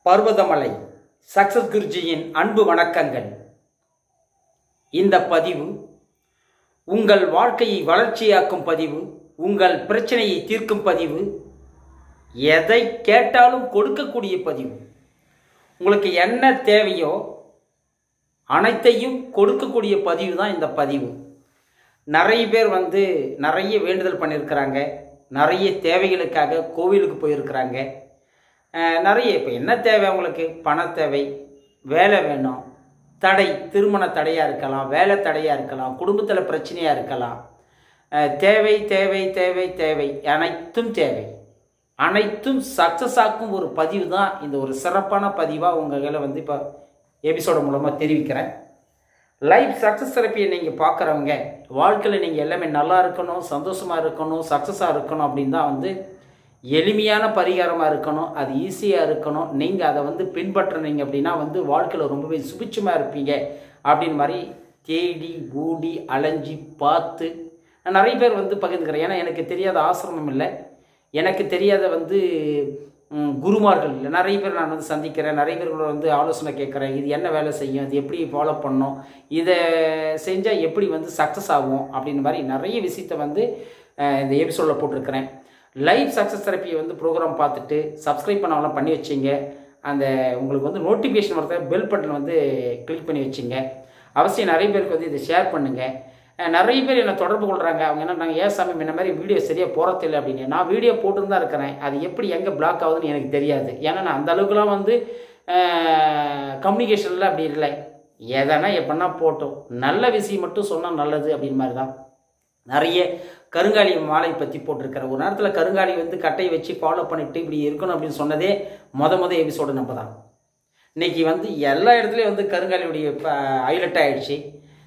Parvathamalai success குருஜியின் அன்பு வணக்கங்கள் இந்த பதிவு உங்கள் வாழ்க்கையை வளர்ச்சியாக்கும் பதிவு உங்கள் பிரச்சனையை தீர்க்கும் பதிவு எதை கேட்டாலும் கொடுக்கக்கூடிய பதிவு உங்களுக்கு என்ன தேவையோ அனைத்தையும் கொடுக்கக்கூடிய பதிவு தான் இந்த பதிவு நிறைய பேர் வந்து நிறைய வேண்டுதல் பண்ணியிருக்கிறாங்க நிறைய தேவைகளுக்காக கோவிலுக்கு போயிருக்கிறாங்க அஹ் நிறைய இப்போ என்ன தேவை அவங்களுக்கு பண தேவை வேலை வேணும் தடை திருமண தடையாக இருக்கலாம் வேலை தடையாக இருக்கலாம் குடும்பத்தில் பிரச்சனையாக இருக்கலாம் அஹ் தேவை தேவை தேவை தேவை அனைத்தும் தேவை அனைத்தும் சக்ஸஸ் ஆக்கும் ஒரு பதிவு தான் இந்த ஒரு சிறப்பான பதிவாக உங்களை வந்து இப்போ எபிசோடு மூலமாக தெரிவிக்கிறேன் லைஃப் சக்ஸஸ் தெரப்பியை நீங்கள் பார்க்குறவங்க வாழ்க்கையில் நீங்கள் எல்லாமே நல்லா இருக்கணும் சந்தோஷமாக இருக்கணும் சக்ஸஸாக இருக்கணும் அப்படின்னு தான் வந்து எளிமையான பரிகாரமாக இருக்கணும் அது ஈஸியாக இருக்கணும் நீங்கள் அதை வந்து பின்பற்றினீங்க அப்படின்னா வந்து வாழ்க்கையில் ரொம்பவே சுபிட்சமாக இருப்பீங்க அப்படின்னு மாதிரி தேடி ஊடி அலைஞ்சி பார்த்து நான் நிறைய பேர் வந்து பகிர்ந்துக்கிறேன் ஏன்னா எனக்கு தெரியாத ஆசிரமம் இல்லை எனக்கு தெரியாத வந்து ம், குருமார்கள் இல்லை நிறைய பேர் நான் வந்து சந்திக்கிறேன் நிறைய பேர் கூட வந்து ஆலோசனை கேட்குறேன் இது என்ன வேலை செய்யும் இது எப்படி ஃபாலோ பண்ணணும் இதை செஞ்சால் எப்படி வந்து சக்ஸஸ் ஆகும் அப்படின்னு மாதிரி நிறைய விஷயத்தை வந்து அஹ், இந்த எபிசோடில் போட்டிருக்கிறேன் லைவ் சக்ஸஸ் தெரப்பியை வந்து ப்ரோக்ராம் பார்த்துட்டு சப்ஸ்கிரைப் பண்ணவெல்லாம் பண்ணி வச்சிங்க அந்த உங்களுக்கு வந்து நோட்டிஃபிகேஷன் வரத பெல் பட்டன் வந்து கிளிக் பண்ணி வச்சிங்க அவசியம் நிறைய பேருக்கு வந்து இதை ஷேர் பண்ணுங்கள் அஹ் நிறைய பேர் என்னை தொடர்பு கொள்கிறாங்க அவங்க என்ன நாங்கள் ஏன் சாமி இந்த மாதிரி வீடியோ சரியாக போகிறதில்லை அப்படின்னு நான் வீடியோ போட்டுன்னு தான் இருக்கிறேன் அது எப்படி எங்கே பிளாக் ஆகுதுன்னு எனக்கு தெரியாது ஏன்னா நான் அந்த அளவுக்குலாம் வந்து கம்யூனிகேஷனில் அப்படி இல்லை எதனா எப்படின்னா போட்டோம் நல்ல விஷயம் மட்டும் சொன்னால் நல்லது அப்படின்னு மாதிரி தான் நிறைய கருங்காலி மாலை பற்றி போட்டிருக்கிற ஒரு நேரத்தில் கருங்காலி வந்து கட்டையை வச்சு ஃபாலோ பண்ணிட்டு இப்படி இருக்கணும் அப்படின்னு சொன்னதே மொத மொத எபிசோடு நம்ம தான் இன்னைக்கு வந்து எல்லா இடத்துலையும் வந்து கருங்காலியுடைய ஹைலைட் ஆயிடுச்சு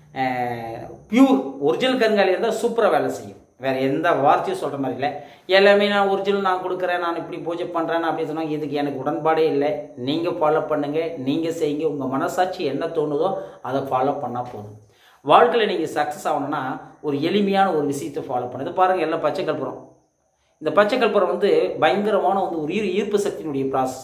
பியூர் ஒரிஜினல் கருங்காலி இருந்தால் சூப்பராக வேலை செய்யும் வேறு எந்த வார்த்தையும் சொல்கிற மாதிரி இல்லை எல்லாமே நான் ஒரிஜினல் நான் கொடுக்குறேன் நான் இப்படி பூஜை பண்ணுறேன் அப்படின்னு சொன்னால் இதுக்கு எனக்கு உடன்பாடே இல்லை நீங்கள் ஃபாலோ பண்ணுங்கள் நீங்கள் செய்யுங்க உங்கள் மனசாட்சி என்ன தோணுதோ அதை ஃபாலோ பண்ணால் போதும் வாழ்க்கையில் நீங்கள் சக்ஸஸ் ஆகணும்னா ஒரு எளிமையான ஒரு விஷயத்தை ஃபாலோ பண்ணுது பாருங்கள் எல்லாம் பச்சை கற்பூரம் இந்த பச்சை கற்பூரம் வந்து பயங்கரமான வந்து ஒரு ஈர் ஈர்ப்பு சக்தியினுடைய ப்ராசஸ்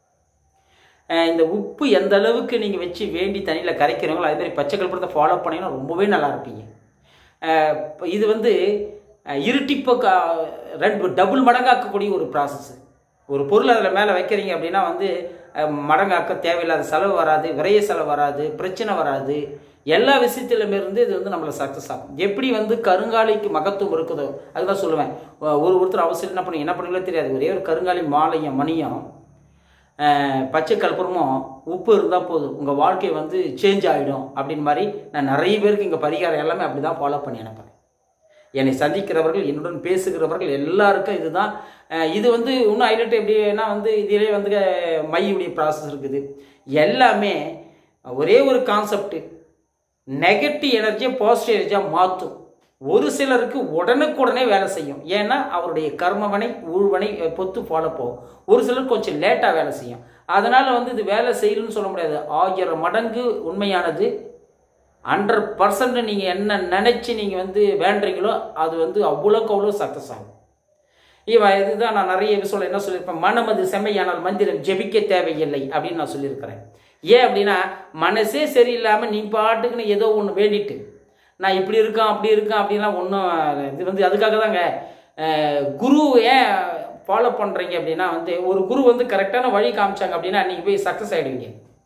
இந்த உப்பு எந்த அளவுக்கு நீங்கள் வச்சு வேண்டி தண்ணியில் கரைக்கிறீங்களோ அதே மாதிரி பச்சை கற்பூரத்தை ஃபாலோ பண்ணீங்கன்னா ரொம்பவே நல்லா இருப்பீங்க அஹ் இப்ப இது வந்து அஹ் இருட்டிப்ப கா ரெண்டு டபுள் மடங்காக்கக்கூடிய ஒரு ப்ராசஸ் ஒரு பொருள் அதில் மேலே வைக்கிறீங்க அப்படின்னா வந்து அஹ் மடங்காக்க தேவையில்லாத செலவு வராது விரைய செலவு வராது பிரச்சனை வராது எல்லா விஷயத்திலுமே இருந்து இது வந்து நம்மளை சக்ஸஸ் ஆகும் எப்படி வந்து கருங்காலிக்கு மகத்துவம் இருக்குதோ அதுதான் சொல்லுவேன் ஒரு ஒருத்தர் அவசியம் என்ன பண்ணி என்ன பண்ணுங்களோ தெரியாது ஒரே ஒரு கருங்காலி மாலையும் மணியும் அஹ் பச்சை கற்பூரமும் உப்பு இருந்தால் போதும் உங்கள் வாழ்க்கை வந்து சேஞ்ச் ஆகிடும் அப்படின்னு மாதிரி நான் நிறைய பேருக்கு இங்கே பரிகாரம் எல்லாமே அப்படி தான் ஃபாலோ பண்ணி அனுப்புகிறேன் என்னை சந்திக்கிறவர்கள் என்னுடன் பேசுகிறவர்கள் எல்லாருக்கும் இதுதான் அஹ் இது வந்து இன்னும் ஹைலைட் எப்படின்னா வந்து இதிலே வந்து அஹ், மையுடைய ப்ராசஸ் இருக்குது எல்லாமே ஒரே ஒரு கான்செப்ட் நெகட்டிவ் எனர்ஜியை பாசிட்டிவ் எனர்ஜியாக மாற்றும் ஒரு சிலருக்கு உடனுக்குடனே வேலை செய்யும் ஏன்னா அவருடைய கர்மவனை ஊழ்வனை அஹ், பொத்து ஃபாலோ போகும் ஒரு சிலருக்கு கொஞ்சம் லேட்டாக வேலை செய்யும் அதனால் வந்து இது வேலை செய்யணும்னு சொல்ல முடியாது ஆயிரம் மடங்கு உண்மையானது ஹண்ட்ரட் பர்சன்ட் நீங்கள் என்ன நினச்சி நீங்கள் வந்து வேண்டுறீங்களோ அது வந்து அவ்வளோக்கு அவ்வளோ சக்ஸஸ் ஆகும் இவன் இதுதான் நான் நிறைய எபிசோட என்ன சொல்லியிருப்பேன் மனமது செம்மையானால் மந்திரம் ஜெபிக்க தேவையில்லை அப்படின்னு நான் சொல்லியிருக்கிறேன் ஏன் அப்படின்னா மனசே சரியில்லாமல் நீ பாட்டுக்குன்னு ஏதோ ஒன்று வேண்டிட்டு நான் இப்படி இருக்கேன் அப்படி இருக்கேன் அப்படின்லாம் ஒன்றும் இது வந்து அதுக்காக தாங்க அஹ், குரு ஏன் ஃபாலோ பண்ணுறீங்க அப்படின்னா வந்து ஒரு குரு வந்து கரெக்டான வழி காமிச்சாங்க அப்படின்னா நீங்கள் போய் சக்ஸஸ் ஆகிடுவீங்க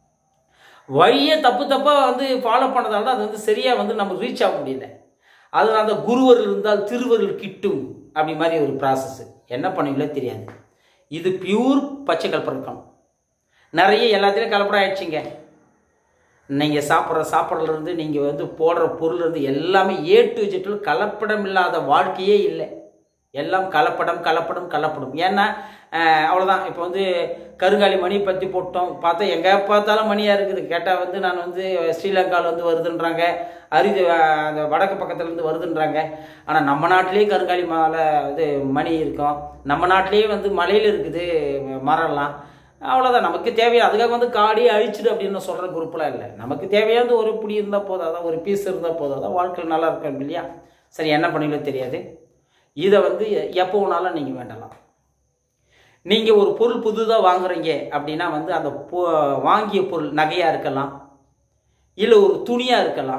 வழியே தப்பு தப்பாக வந்து ஃபாலோ பண்ணதால தான் அது வந்து சரியாக வந்து நம்ம ரீச் ஆக முடியல அதனால அந்த குருவர் இருந்தால் திருவருள் கிட்டும் அப்படி மாதிரி ஒரு ப்ராசஸ் என்ன பண்ணுவீங்களோ தெரியாது இது பியூர் பச்சை கலப்படம் இருக்கணும் நிறைய எல்லாத்துலேயும் கலப்படம் ஆயிடுச்சுங்க நீங்கள் சாப்பிட்ற சாப்பாடுலேருந்து நீங்கள் வந்து போடுற பொருள்லேருந்து எல்லாமே ஏ டு ஜெட்டில் கலப்படம் இல்லாத வாழ்க்கையே இல்லை எல்லாம் கலப்படம் கலப்படம் கலப்படம் ஏன்னா அஹ், அவ்வளவுதான் இப்போ வந்து கருங்காலி மணி பற்றி போட்டோம் பார்த்தா எங்கே பார்த்தாலும் மணியாக இருக்குது கேட்டால் வந்து நான் வந்து ஸ்ரீலங்காவில் வந்து வருதுன்றாங்க அரிது அஹ், அந்த வடக்கு பக்கத்துலேருந்து வருதுன்றாங்க ஆனால் நம்ம நாட்டிலேயே கருங்காலி மாலை இது மணி இருக்கும் நம்ம நாட்டிலேயே வந்து மலையில் இருக்குது மரம்லாம் அவ்வளோதான் நமக்கு தேவையா அதுக்காக வந்து காடியே அழிச்சிடு அப்படின்னு சொல்கிற குரூப்லாம் இல்லை நமக்கு தேவையானது ஒரு புடி இருந்தால் போதும் அதான் ஒரு பீஸ் இருந்தால் போதும் அதான் வாழ்க்கையில் நல்லா இருக்கும் இல்லையா சரி என்ன பண்ணீங்களோ தெரியாது இதை வந்து எப்போ வேணாலும் நீங்கள் வேண்டலாம் நீங்கள் ஒரு பொருள் புதுதாக வாங்குறீங்க அப்படின்னா வந்து அந்த பொ- வாங்கிய பொருள் நகையாக இருக்கலாம் இல்லை ஒரு துணியாக இருக்கலாம்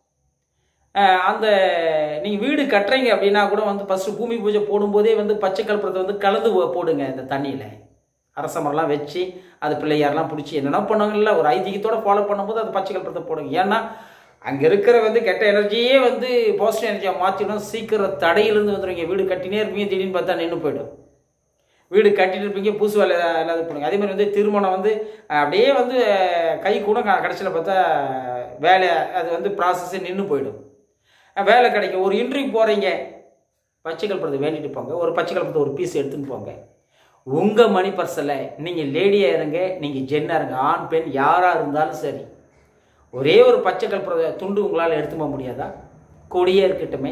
அஹ் அந்த நீங்கள் வீடு கட்டுறீங்க அப்படின்னா கூட வந்து ஃபஸ்ட்டு பூமி பூஜை போடும்போதே வந்து பச்சை கற்பூரத்தை வந்து கலந்து போ- போடுங்க இந்த தண்ணியில் அரச மரம்லாம் வச்சு அது பிள்ளையாரெலாம் பிடிச்சி என்னென்ன பண்ணுவாங்கல்ல ஒரு ஐதீகத்தோட ஃபாலோ பண்ணும்போது அது பச்சை கற்பூரத்தை போடுங்க ஏன்னா அங்கே இருக்கிற வந்து கெட்ட எனர்ஜியே வந்து பாசிட்டிவ் எனர்ஜியாக மாற்றிடும் சீக்கிரம் தடையிலேருந்து வந்துடுவீங்க வீடு கட்டினே இருப்பீங்க திடீர்னு பார்த்தா நின்று போயிடும் வீடு கட்டிட்டு இருப்பீங்க பூசு வேலை இல்லாத போடுங்க அதே மாதிரி வந்து திருமணம் வந்து அஹ், அப்படியே வந்து அஹ், கை கூட கடைசியில் பார்த்தா வேலை அது வந்து ப்ராசஸ்ஸே நின்று போயிடும் அஹ், வேலை கிடைக்கும் ஒரு இன்டர்வியூ போகிறீங்க பச்சை கல்புரத்தை வேண்டிட்டு போங்க ஒரு பச்சை கல்புரத்தை ஒரு பீஸ் எடுத்துன்னு போங்க உங்கள் மணி பர்ஸில் நீங்கள் லேடியாக இருங்க நீங்கள் ஜென்னாக இருங்க ஆண் பெண் யாராக இருந்தாலும் சரி ஒரே ஒரு பச்சை கல்புர துண்டு உங்களால் எடுத்து போக முடியாதா கொடியே இருக்கட்டுமே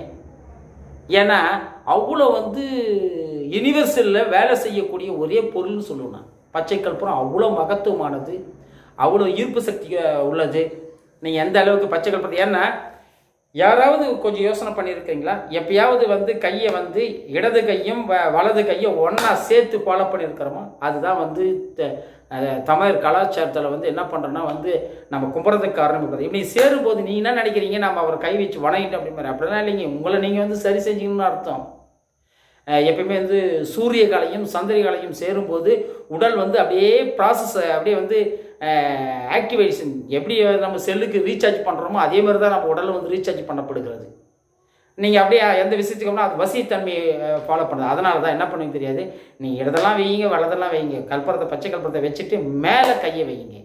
ஏன்னா அவ்வளோ வந்து யுனிவர்சலில் வேலை செய்யக்கூடிய ஒரே பொருள்னு சொல்லுவேன் நான் பச்சை கற்பூரம் அவ்வளோ மகத்துவமானது அவ்வளோ ஈர்ப்பு சக்தி அஹ், உள்ளது நீங்கள் எந்த அளவுக்கு பச்சை கற்பூரம் ஏன்னா யாராவது கொஞ்சம் யோசனை பண்ணியிருக்கீங்களா எப்பயாவது வந்து கையை வந்து இடது கையும் வ- வலது கையும் ஒன்றா சேர்த்து ஃபாலோ பண்ணியிருக்கிறோமா அதுதான் வந்து த- அஹ், தமிழ் கலாச்சாரத்தில் வந்து என்ன பண்ணுறோன்னா வந்து நம்ம கும்புறதுக்கு காரணம் இருக்குது இப்படி சேரும்போது நீங்கள் என்ன நினைக்கிறீங்க நம்ம அவர் கை வச்சு வணங்கிட்டோம் அப்படி மாதிரி அப்படிலாம் இல்லைங்க உங்களை நீங்கள் வந்து சரி செஞ்சீங்கன்னு அர்த்தம் அஹ் எப்பயுமே வந்து சூரிய காலையும் சந்திர காலையும் சேரும்போது உடல் வந்து அப்படியே ப்ராசஸ் அப்படியே வந்து ஆக்டிவேஷன் எப்படி நம்ம செல்லுக்கு ரீசார்ஜ் பண்ணுறோமோ அதே மாதிரி தான் நம்ம உடல் வந்து ரீசார்ஜ் பண்ணப்படுகிறது நீங்கள் அப்படியே எந்த விஷயத்துக்கு போனால் அது வசித்தன்மையை ஃபாலோ பண்ணுறது அதனால தான் என்ன பண்ணுவீங்க தெரியாது நீங்கள் இடதெல்லாம் வையுங்க வலதெல்லாம் வைங்க கல்பரத்தை பச்சை கல்பரத்தை வச்சுட்டு மேலே கையை வையுங்க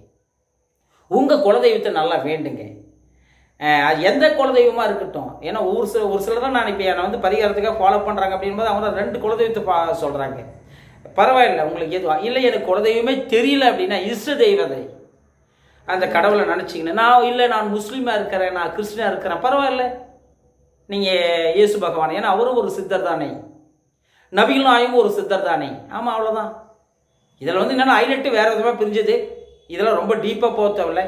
உங்கள் குலதெய்வத்தை நல்லா வேண்டுங்க அஹ் அது எந்த குலதெய்வமாக இருக்கட்டும் ஏன்னா ஒரு சில ஒரு சிலர் தான் நான் இப்போ என்னை வந்து பரிகாரத்துக்காக ஃபாலோ பண்ணுறாங்க அப்படின்போது அவங்க தான் ரெண்டு குலதெய்வத்தை பா சொல்கிறாங்க பரவாயில்ல உங்களுக்கு எதுவும் இல்லை எனக்கு குலதெய்வமே தெரியல அப்படின்னா இஷ்ட தெய்வதை அந்த கடவுளை நினச்சிங்கன்னு நான் இல்லை நான் முஸ்லீமாக இருக்கிறேன் நான் கிறிஸ்டினாக இருக்கிறேன் பரவாயில்ல நீங்கள் இயேசு பகவான் ஏன்னா அவரும் ஒரு சித்தர் தானே நபிகள் நாயும் ஒரு சித்தர் தானே ஆமாம் அவ்வளோதான் இதில் வந்து என்னென்ன ஹைலைட்டு வேறு விதமாக பிரிஞ்சது இதெல்லாம் ரொம்ப டீப்பாக போக தேவையில்ல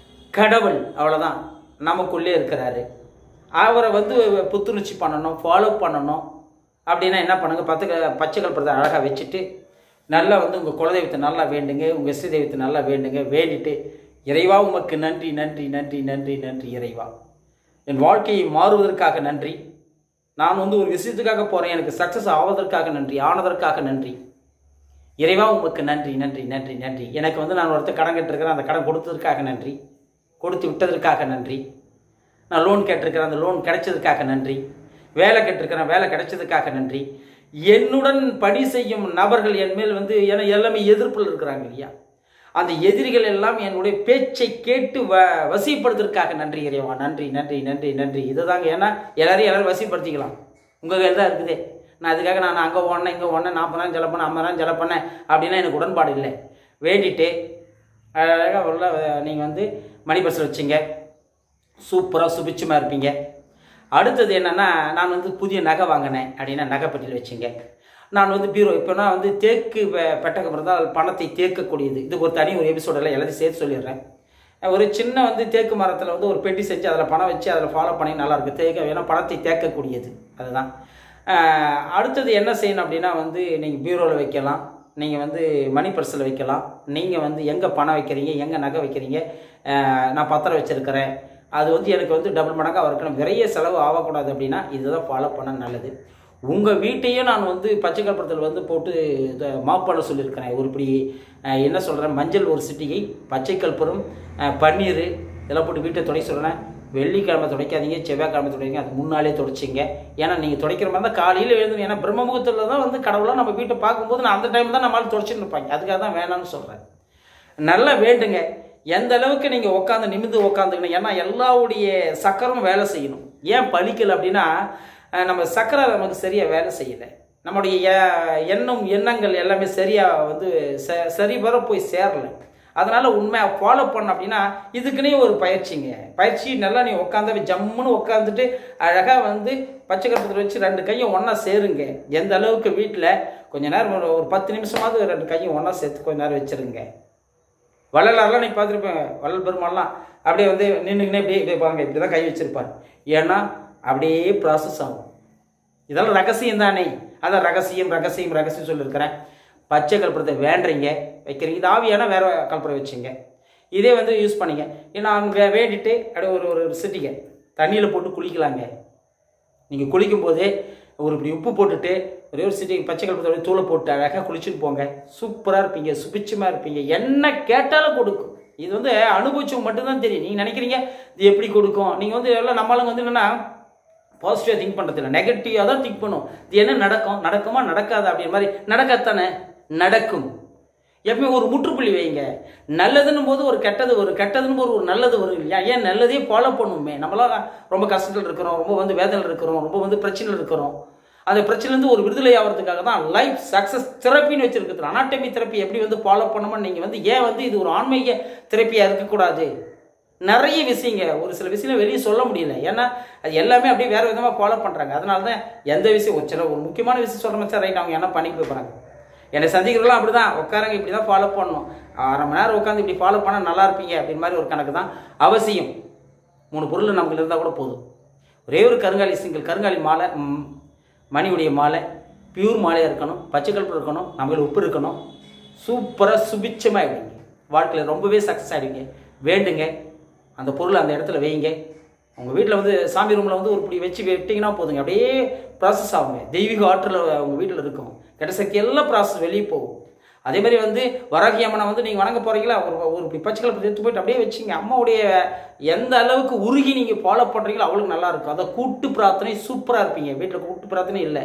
கடவுள் அவ்வளோதான் நமக்குள்ளே இருக்கிறாரு அவரை வந்து புத்துணர்ச்சி பண்ணணும் ஃபாலோ பண்ணணும் அப்படின்னா என்ன பண்ணுங்க பத்து க- பச்சை கல்பரத்தை அழகாக வச்சுட்டு நல்லா வந்து உங்கள் குலதெய்வத்தை நல்லா வேண்டுங்க உங்கள் இஷ்ட தெய்வத்தை நல்லா வேண்டுங்க வேண்டிட்டு இறைவா உமக்கு நன்றி நன்றி நன்றி நன்றி நன்றி இறைவா என் வாழ்க்கையை மாறுவதற்காக நன்றி நான் வந்து ஒரு விஷயத்துக்காக போகிறேன் எனக்கு சக்ஸஸ் ஆவதற்காக நன்றி ஆனதற்காக நன்றி இறைவா உமக்கு நன்றி நன்றி நன்றி நன்றி எனக்கு வந்து நான் ஒருத்தர் கடன் கேட்டிருக்கிறேன் அந்த கடன் கொடுத்ததற்காக நன்றி கொடுத்து விட்டதற்காக நன்றி நான் லோன் கேட்டிருக்கிறேன் அந்த லோன் கிடைச்சதுக்காக நன்றி வேலை கேட்டிருக்கிறேன் வேலை கிடைச்சதுக்காக நன்றி என்னுடன் பணி செய்யும் நபர்கள் என் மேல் வந்து ஏன்னா எல்லாமே எதிர்ப்பில் இருக்கிறாங்க இல்லையா அந்த எதிரிகள் எல்லாம் என்னுடைய பேச்சை கேட்டு வ வசிப்படுத்துறதுக்காக நன்றி இறைவா நன்றி நன்றி நன்றி நன்றி இதுதாங்க ஏன்னா எல்லாரையும் எல்லாரும் வசிப்படுத்திக்கலாம் உங்கள் கையில் தான் இருக்குதே நான் அதுக்காக நான் அங்கே ஓடினேன் இங்கே ஓடினேன் நாற்பதாயிரம் செலவு பண்ணேன் ஐம்பதாயிரம் செலவு பண்ணேன் அப்படின்னா எனக்கு உடன்பாடு இல்லை வேண்டிட்டு அழகாக உள்ள நீங்கள் வந்து மணி பர்ஸில் வச்சுங்க சூப்பராக சுபிச்சமாக இருப்பீங்க அடுத்தது என்னென்னா நான் வந்து புதிய நகை வாங்கினேன் அப்படின்னா நகைப்பட்டியில் வச்சுங்க நான் வந்து பீரோ இப்போனா வந்து தேக்கு பெ- பெட்டகம் இருந்தால் பணத்தை தேக்கக்கூடியது இதுக்கு ஒரு தனி ஒரு எபிசோடெல்லாம் எல்லாத்தையும் சேர்த்து சொல்லிடுறேன் ஒரு சின்ன வந்து தேக்கு மரத்தில் வந்து ஒரு பெட்டி செஞ்சு அதில் பணம் வச்சு அதில் ஃபாலோ பண்ணி நல்லாயிருக்கு தேக்க ஏன்னா பணத்தை தேக்கக்கூடியது அதுதான் ஆஹ் அடுத்தது என்ன செய்யணும் அப்படின்னா வந்து நீங்கள் பீரோவில் வைக்கலாம் நீங்கள் வந்து மணி பர்ஸில் வைக்கலாம் நீங்கள் வந்து எங்கே பணம் வைக்கிறீங்க எங்கே நகை வைக்கிறீங்க ஆஹ் நான் பத்திரம் வச்சுருக்கிறேன் அது வந்து எனக்கு வந்து டபுள் மடங்காக இருக்கணும் விரைய செலவு ஆகக்கூடாது அப்படின்னா இதுதான் ஃபாலோ பண்ண நல்லது உங்கள் வீட்டையும் நான் வந்து பச்சை கற்பூரத்தில் வந்து போட்டு இதை மாப் பண்ண சொல்லியிருக்கிறேன் ஒரு இப்படி அஹ், என்ன சொல்கிறேன் மஞ்சள் ஒரு சிட்டிகை பச்சை கற்பூரம் அஹ், பன்னீர் இதெல்லாம் போட்டு வீட்டை துடை சொல்கிறேன் வெள்ளிக்கிழமை துடைக்காதீங்க செவ்வாய்க்கிழமை துடைங்க அது முன்னாலே துடைச்சிங்க ஏன்னா நீங்கள் துடைக்கிற மாதிரி தான் காலையில் எழுந்து ஏன்னா பிரம்ம முகூர்த்தத்தில் தான் வந்து கடவுளாக நம்ம வீட்டை பார்க்கும்போது நான் அந்த டைம் தான் நம்மளால் துடைச்சிட்டு இருப்பாங்க அதுக்காக தான் வேணாம்னு சொல்கிறேன் நல்லா வேண்டுங்க எந்த அளவுக்கு நீங்கள் உட்காந்து நிமிந்து உட்காந்துக்கணும் ஏன்னா எல்லாவுடைய சக்கரமும் வேலை செய்யணும் ஏன் பலிக்கல அப்படின்னா அஹ், நம்ம சக்கரை நமக்கு சரியாக வேலை செய்யலை நம்முடைய எ- எண்ணம் எண்ணங்கள் எல்லாமே சரியாக வந்து ச சரிவர போய் சேரலை அதனால் உண்மையாக ஃபாலோ பண்ண அப்படின்னா இதுக்குன்னே ஒரு பயிற்சிங்க பயிற்சி நல்லா நீ உட்காந்து ஜம்முன்னு உட்காந்துட்டு அழகாக வந்து பச்சை கருப்பத்தில் வச்சு ரெண்டு கையும் ஒன்றா சேருங்க எந்த அளவுக்கு வீட்டில் கொஞ்ச நேரம் ஒரு ஒரு பத்து நிமிஷமாவது ரெண்டு கையும் ஒன்றா சேர்த்து கொஞ்ச நேரம் வச்சுருங்க வள்ளலாரெலாம் நீ பார்த்துருப்பேன் வள்ளல் பெருமாள்லாம் அப்படியே வந்து நின்றுக்கினே இப்படியே இப்படியே பாருங்க இப்படி தான் கை வச்சிருப்பார் ஏன்னா அப்படியே ப்ராசஸ் ஆகும் இதெல்லாம் ரகசியம் தானே அதான் ரகசியம் ரகசியம் ரகசியம் சொல்லியிருக்கிறேன் பச்சை கற்பூரத்தை வேண்டுறீங்க வைக்கிறீங்க இது ஆவியானா வேற கற்பூரம் வச்சுங்க இதே வந்து யூஸ் பண்ணிங்க ஏன்னா அங்கே வேண்டிட்டு அப்படியே ஒரு ஒரு சிட்டிங்க தண்ணியில் போட்டு குளிக்கலாங்க நீங்கள் குளிக்கும் போதே ஒரு இப்படி உப்பு போட்டுட்டு ஒரே ஒரு சிட்டி பச்சை கலப்பத்தோட தூளை போட்டு அழகாக குளிச்சுட்டு போங்க சூப்பராக இருப்பீங்க சுபிச்சமாக இருப்பீங்க என்ன கேட்டாலும் கொடுக்கும் இது வந்து அனுபவிச்சவங்க மட்டும்தான் தெரியும் நீங்கள் நினைக்கிறீங்க இது எப்படி கொடுக்கும் நீங்கள் வந்து எல்லாம் நம்மளுங்க வந்து என்னென்னா பாசிட்டிவாக திங்க் பண்ணுறதில்ல நெகட்டிவாக தான் திங்க் பண்ணும் இது என்ன நடக்கும் நடக்குமா நடக்காதா அப்படின்ற மாதிரி நடக்கத்தானே நடக்கும் எப்பவுமே ஒரு முற்றுப்புள்ளி வைங்க நல்லதுன்னும் போது ஒரு கெட்டது வரும் கெட்டதுன்னு போது ஒரு நல்லது வரும் இல்லையா ஏன் நல்லதே ஃபாலோ பண்ணுமே நம்மளாம் ரொம்ப கஷ்டத்தில் இருக்கிறோம் ரொம்ப வந்து வேதனையில் இருக்கிறோம் ரொம்ப வந்து பிரச்சனையில் இருக்கிறோம் அந்த பிரச்சனைலேருந்து ஒரு விடுதலை ஆகிறதுக்காக தான் லைஃப் சக்ஸஸ் தெரப்பின்னு வச்சிருக்கிறது அனாட்டமி தெரப்பி எப்படி வந்து ஃபாலோ பண்ணணும்னு நீங்கள் வந்து ஏன் வந்து இது ஒரு ஆன்மீக தெரப்பியாக இருக்கக்கூடாது நிறைய விஷயங்க ஒரு சில விஷயம் வெளியே சொல்ல முடியல ஏன்னா அது எல்லாமே அப்படியே வேறு விதமாக ஃபாலோ பண்ணுறாங்க அதனால தான் எந்த விஷயம் ஒரு சில ஒரு முக்கியமான விஷயம் சொல்கிற மாதிரி ரைட் அவங்க என்ன பண்ணிட்டு போய் போகிறாங்க என்னை சந்திக்கிறவங்களாம் அப்படி தான் உட்காரங்க இப்படி தான் ஃபாலோ பண்ணணும் அரை மணி நேரம் உட்காந்து இப்படி ஃபாலோ பண்ணால் நல்லா இருப்பீங்க அப்படின்னு மாதிரி ஒரு கணக்கு தான் அவசியம் மூணு பொருள் நமக்கு இருந்தால் கூட போதும் ஒரே ஒரு கருங்காலி சிங்கிள் கருங்காலி மாலை ம், மணியுடைய மாலை பியூர் மாலையாக இருக்கணும் பச்சை கலப்பு இருக்கணும் நம்மள உப்பு இருக்கணும் சூப்பராக சுபிச்சமாக ஆகிடுங்க வாழ்க்கையில் ரொம்பவே சக்ஸஸ் ஆகிடுங்க வேண்டுங்க அந்த பொருளை அந்த இடத்துல வைங்க உங்கள் வீட்டில் வந்து சாமி ரூமில் வந்து ஒரு இப்படி வச்சு வெட்டிங்கன்னா போதுங்க அப்படியே ப்ராசஸ் ஆகுங்க தெய்வீக ஆற்றல் உங்கள் வீட்டில் இருக்கும் கெட்ட சக்தி எல்லாம் ப்ராசஸ் வெளியே போகும் அதே மாதிரி வந்து வராகி அம்மனை வந்து நீங்கள் வணங்க போகிறீங்களா ஒரு ஒரு இப்படி பச்சை கலப்பு எடுத்து போயிட்டு அப்படியே வச்சுங்க அம்மாவுடைய எந்த அளவுக்கு உருகி நீங்கள் ஃபாலோ பண்ணுறீங்களோ அவ்வளோக்கு நல்லா இருக்கும் அதை கூட்டு பிரார்த்தனை சூப்பராக இருப்பீங்க வீட்டில் கூட்டு பிரார்த்தனை இல்லை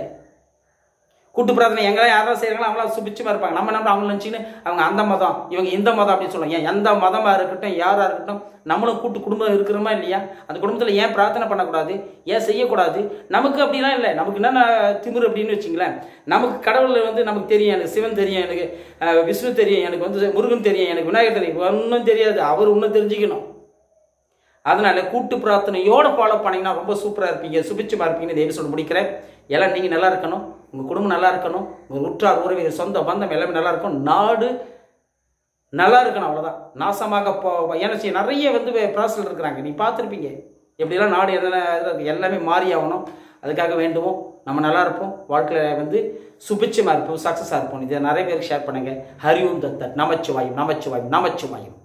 கூட்டு பிரார்த்தனை எங்கெல்லாம் யாரெல்லாம் செய்கிறாங்களோ அவங்களாம் சுபிச்சமாக இருப்பாங்க நம்ம நம்ம அவங்க நினச்சின்னு அவங்க அந்த மதம் இவங்க இந்த மதம் அப்படின்னு சொல்லுவாங்க ஏன் எந்த மதமாக இருக்கட்டும் யாராக இருக்கட்டும் நம்மளும் கூட்டு குடும்பம் இருக்கிறோமா இல்லையா அந்த குடும்பத்தில் ஏன் பிரார்த்தனை பண்ணக்கூடாது ஏன் செய்யக்கூடாது நமக்கு அப்படிலாம் இல்லை நமக்கு என்னென்ன திமிரு அப்படின்னு வச்சுங்களேன் நமக்கு கடவுள் வந்து நமக்கு தெரியும் எனக்கு சிவன் தெரியும் எனக்கு அஹ், விஷ்ணு தெரியும் எனக்கு வந்து முருகன் தெரியும் எனக்கு விநாயகர் தெரியும் ஒன்றும் தெரியாது அவர் இன்னும் தெரிஞ்சுக்கணும் அதனால கூட்டு பிரார்த்தனையோட ஃபாலோ பண்ணீங்கன்னா ரொம்ப சூப்பராக இருப்பீங்க சுபிச்சமாக இருப்பீங்கன்னு இந்த எபிசோட் முடிக்கிறேன் எல்லாம் நீங்கள் நல்லா இருக்கணும் உங்கள் குடும்பம் நல்லா இருக்கணும் உங்கள் உற்றார் உறவினர் சொந்த பந்தம் எல்லாமே நல்லா இருக்கும் நாடு நல்லா இருக்கணும் அவ்வளோதான் நாசமாக போ ஏன்னா சரி, நிறைய வந்து ப்ராசஸில் இருக்கிறாங்க நீ பார்த்துருப்பீங்க எப்படிலாம் நாடு என்ன இது எல்லாமே மாறி ஆகணும் அதுக்காக வேண்டுவோம் நம்ம நல்லா இருப்போம் வாழ்க்கையில் வந்து சுபிச்சமாக இருப்போம் சக்ஸஸாக இருப்போம் இதை நிறைய பேருக்கு ஷேர் பண்ணுங்கள் ஹரிஓம் தத்தர் நமச்சிவாயும் நமச்சிவாயும் நமச்சிவாயும்